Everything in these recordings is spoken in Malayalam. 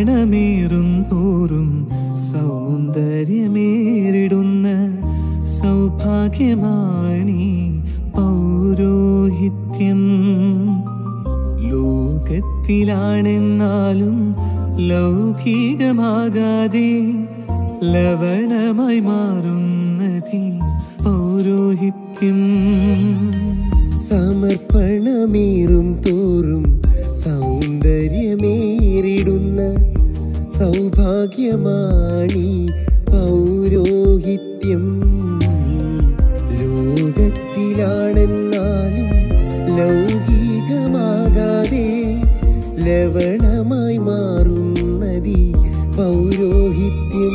സമർപ്പണമേറും തോറും സൗന്ദര്യമേറിടുന്ന സൗഭാഗ്യമാണി പൗരോഹിത്യം ലോകത്തിലാണെന്നാലും ലൗകികമാകാതെ ലവണമായി മാറുന്നതി പൗരോഹിത്യം സമർപ്പണമേറും തോറും സൗന്ദര്യമേറിടുന്ന സൗഭാഗ്യമാണി പൗരോഹിത്യം ലോകത്തിലാണെന്നാലും ലൗകികമാകാതെ ലവണമായി മാറുന്നതി പൗരോഹിത്യം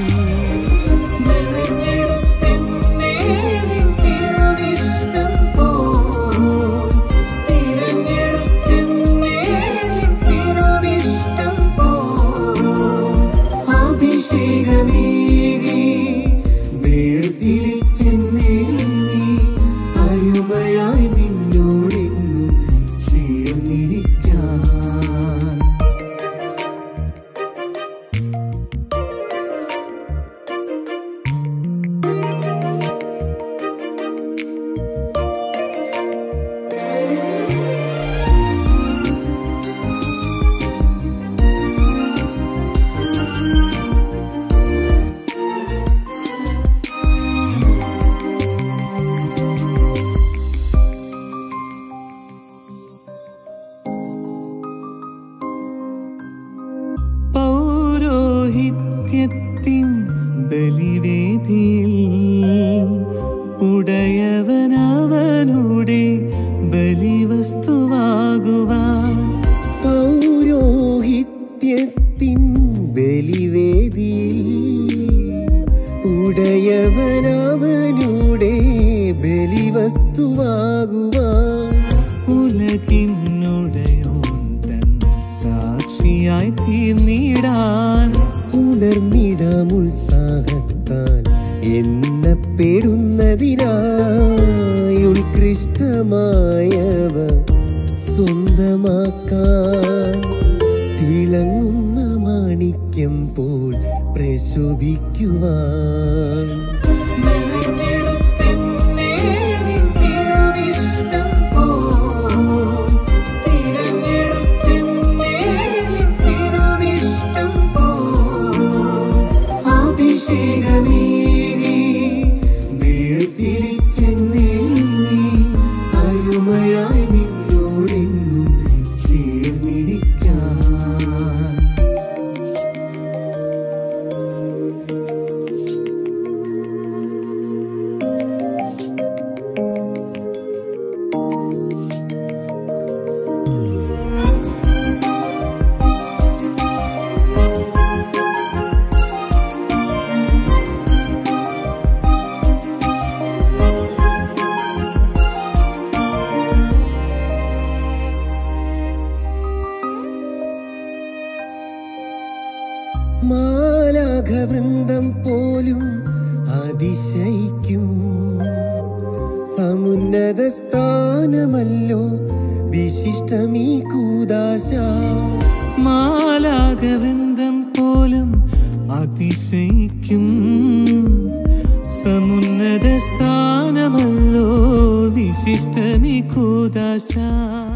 അരുമയായി നിന്നോടെന്നും ചേർന്നിരിക്കാൻ പൗരോഹിത്യത്തിൻ ബലിവേദിയിൽ ഉടയവനവനുടെ ബലിവസ്തുവാകുവാൻ പൗരോഹിത്യത്തിൻ ബലിവേദിയിൽ ഉടയവനവനുടെ ബലിവസ്തുവാകുവാൻ ഉലകിനുടയോൻ തൻ സാക്ഷിയായി തീർന്നിടാൻ ഉണർന്നിടാമുത്സാഹത്താൽ എണ്ണപ്പെടുന്നതിനായി ഉത്കൃഷ്ടമായവ സ്വന്തമാക്കാൻ തിളങ്ങുന്ന മാണിക്യം പോൽ പ്രശോഭിക്കുവാൻ അരുമയായി നിന്നോടെന്നും ചേർന്നിരിക്കാൻ മാലാഘവൃന്ദം പോലും അതിശയിക്കും സമുന്നത സ്ഥാനമല്ലോ വിശിഷ്ടമീ കൂദാശ മാലാകവൃന്ദം പോലും അതിശയിക്കും സമുന്നത സ്ഥാനമല്ലോ വിശിഷ്ടമി കൂദാശ